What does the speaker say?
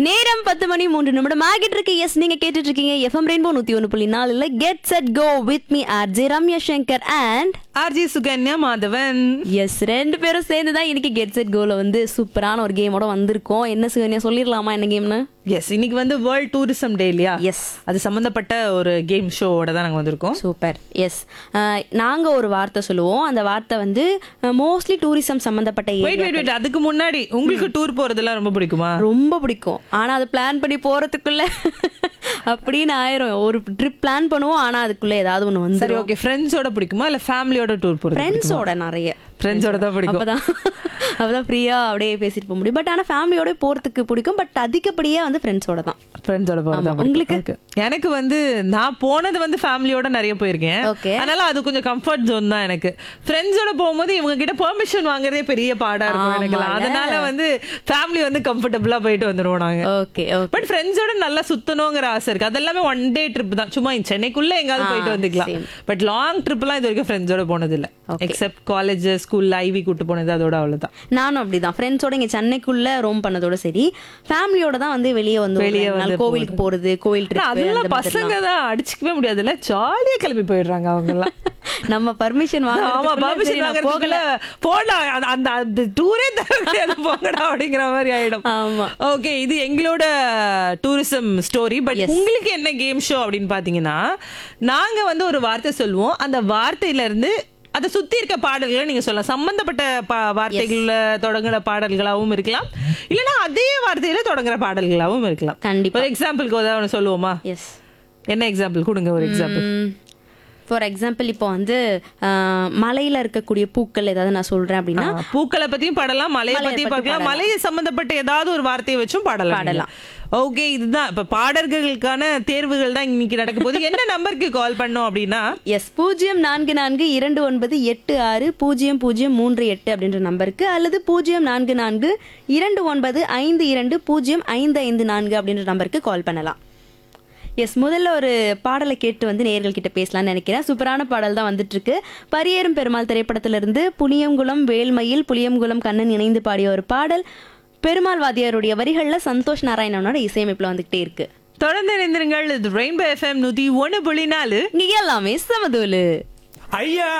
நேரம் பத்து மணி மூன்று நிமிடம் ஆகிட்டு இருக்கு எஸ் நீங்க கேட்டுட்டு இருக்கீங்க எஃப்எம் ரெயின்போ நூத்தி ஒன்று புள்ளி நாலுல get set go with me R J Ramya Shankar and RJ Sukanya Madhavan yes ரெண்டு பேரும் சேர்ந்து தான் இன்னைக்கு கெட் செட் கோல வந்து சூப்பரான ஒரு கேமோட வந்திருக்கோம் என்ன சுகன்யா சொல்லிடலாமா என்ன கேம்னு எஸ் இன்னைக்கு வந்து வேர்ல்ட் டூரிசம் டே இல்லையா எஸ் அது சம்பந்தப்பட்ட ஒரு கேம் ஷோவோட தான் நாங்க வந்திருக்கோம் சூப்பர் எஸ் நாங்க ஒரு வார்த்தை சொல்லுவோம் அந்த வார்த்தை வந்து மோஸ்ட்லி டூரிசம் சம்பந்தப்பட்ட வெயிட் area. வெயிட் வெயிட் அதுக்கு முன்னாடி உங்களுக்கு டூர் போறதெல்லாம் ரொம்ப பிடிக்குமா ரொம்ப பிடிக்கும் ஆனா அது பிளான் பண்ணி போறதுக்குள்ள அப்படின்னு ஆயிரும் ஒரு ட்ரிப் பிளான் பண்ணுவோம் ஆனா அதுக்குள்ள ஏதாவது ஒண்ணு வந்து சரி ஓகே ஃப்ரெண்ட்ஸோட பிடிக்குமா இல்ல ஃபேமிலியோட டூர் போறது ஃப்ரெண்ட்ஸோட நிறைய ஃப்ரெண்ட்ஸோட தான் பிடிக்கும் அப்பதான் அப்பதான் ஃப்ரீயா அப்படியே பேசிட்டு போக முடியும் பட் ஆனா ஃபேமிலியோட போறதுக்கு பிடிக்கும் பட் அதிகப்படியா வந்து ஃப்ரெண்ட்ஸோட தான் ஃப்ரெண்ட்ஸோட போறது தான் உங்களுக்கு? பிடிக்கும். Okay. எனக்கு வந்து நான் போனது வந்து ஃபேமிலியோட நிறைய போயிருக்கேன் Okay. அதனால அது கொஞ்சம் கம்ஃபர்ட் ஜோன் தான் எனக்கு ஃப்ரெண்ட்ஸோட போகும்போது இவங்க கிட்ட பெர்மிஷன் வாங்குறதே பெரிய பாடா இருக்கும் எனக்கு ஆமால. அதனால வந்து ஃபேமிலி வந்து கம்ஃபர்டபுளா போயிட்டு வந்துருவோம் நாங்க ஓகே ஓகே பட் ஃப்ரெண்ட்ஸோட நல்லா சுத்தணுங்கிற ஆசை இருக்கு அதெல்லாமே ஒன் டே ட்ரிப் தான் சும்மா இந்த சென்னைக்குள்ள எங்காவது ஆ, போயிட்டு வந்துக்கலாம் same. பட் லாங் ட்ரிப்லாம் இது வரைக்கும் ஃப்ரெண்ட்ஸோட போனது இல்ல Okay. எக்ஸப்ட் காலேஜ் ஸ்கூல்ல ஐவி கூட்டு போனது அதோட அவ்வளவுதான் நானும் அப்படிதான் ஃப்ரெண்ட்ஸோட இங்க சென்னைக்குள்ள ரோம் பண்ணதோட சரி ஃபேமிலியோட தான் வந்து வெளியே வந்து ஒரு வெளிய ரெண்டு நாள் வந்து கோவிலுக்கு போறது கோவில் ஆனா, ட்ரிப் அதெல்லாம் பசங்க தான் அடிச்சுக்கவே முடியாதுல்ல ஜாலியா கிளம்பி போயிடுறாங்க அவங்க எல்லாம் நம்ம பர்மிஷன் ஆமா வாங்க பர்மிஷன் வாங்குறதுக்குள்ள போடா அந்த- அந்த அந்த டூரே தர முடியாது போங்கடா அப்படிங்கிற மாதிரி ஆயிடும் ஆமா ஓகே இது எங்களோட டூரிசம் ஸ்டோரி பட் உங்களுக்கு என்ன கேம் ஷோ அப்படின்னு பாத்தீங்கன்னா நாங்க வந்து ஒரு வார்த்தை சொல்லுவோம் அந்த வார்த்தையில இருந்து அதை சுத்தி இருக்க பாடல்களை நீங்க சொல்லலாம் சம்பந்தப்பட்ட பா- வார்த்தைகள்ல தொடங்குற பாடல்களாவும் இருக்கலாம் இல்லைன்னா அதே வார்த்தையில தொடங்குற பாடல்களாவும் இருக்கலாம் கண்டிப்பா ஒரு எக்ஸாம்பிளுக்கு ஏதாவது சொல்லுவோமா எஸ் என்ன எக்ஸாம்பிள் கொடுங்க ஒரு எக்ஸாம்பிள் ஃபார் எக்ஸாம்பிள் இப்போ வந்து ஆஹ், மலையில இருக்கக்கூடிய பூக்கள் ஏதாவது நான் சொல்றேன் அப்படின்னா ஆ, பூக்களை பத்தியும் பாடலாம் மலையை மலையை பத்தி பத்தி பார்க்கலாம் மலையை சம்பந்தப்பட்ட ஏதாவது ஒரு வார்த்தையை வச்சும் பாடலாம் பாடலாம். ஓகே இதுதான் இப்ப பாடல்களுக்கான தேர்வுகள் தான் இன்னைக்கு நடக்க போகுது என்ன நம்பருக்கு கால் பண்ணோம் அப்படின்னா எஸ் பூஜ்ஜியம் நான்கு நான்கு இரண்டு ஒன்பது எட்டு ஆறு பூஜ்ஜியம் பூஜ்ஜியம் மூன்று எட்டு அப்படின்ற நம்பருக்கு அல்லது பூஜ்ஜியம் நான்கு நான்கு இரண்டு ஒன்பது ஐந்து இரண்டு பூஜ்ஜியம் ஐந்து ஐந்து நான்கு அப்படின்ற நம்பருக்கு கால் பண்ணலாம் எஸ் முதல்ல ஒரு பாடலை கேட்டு வந்து நேயர்கள் கிட்ட பேசலாம்னு நினைக்கிறேன் சூப்பரான பாடல் தான் வந்துட்டு இருக்கு பரியேறும் பெருமாள் திரைப்படத்திலிருந்து புளியங்குளம் வேல்மயில் புளியங்குளம் கண்ணன் இணைந்து பாடிய ஒரு பாடல் பெருமாள் வாத்தியாருடைய வரிகள்ல சந்தோஷ் நாராயணனோட இசையமைப்புல வந்துகிட்டே இருக்கு தொடர்ந்து இணைந்திருங்கள் இது ரெயின்போ எஃப்எம் நூத்தி ஒன்னு புள்ளி நாலு இங்க எல்லாமே சமதூலு ஐயா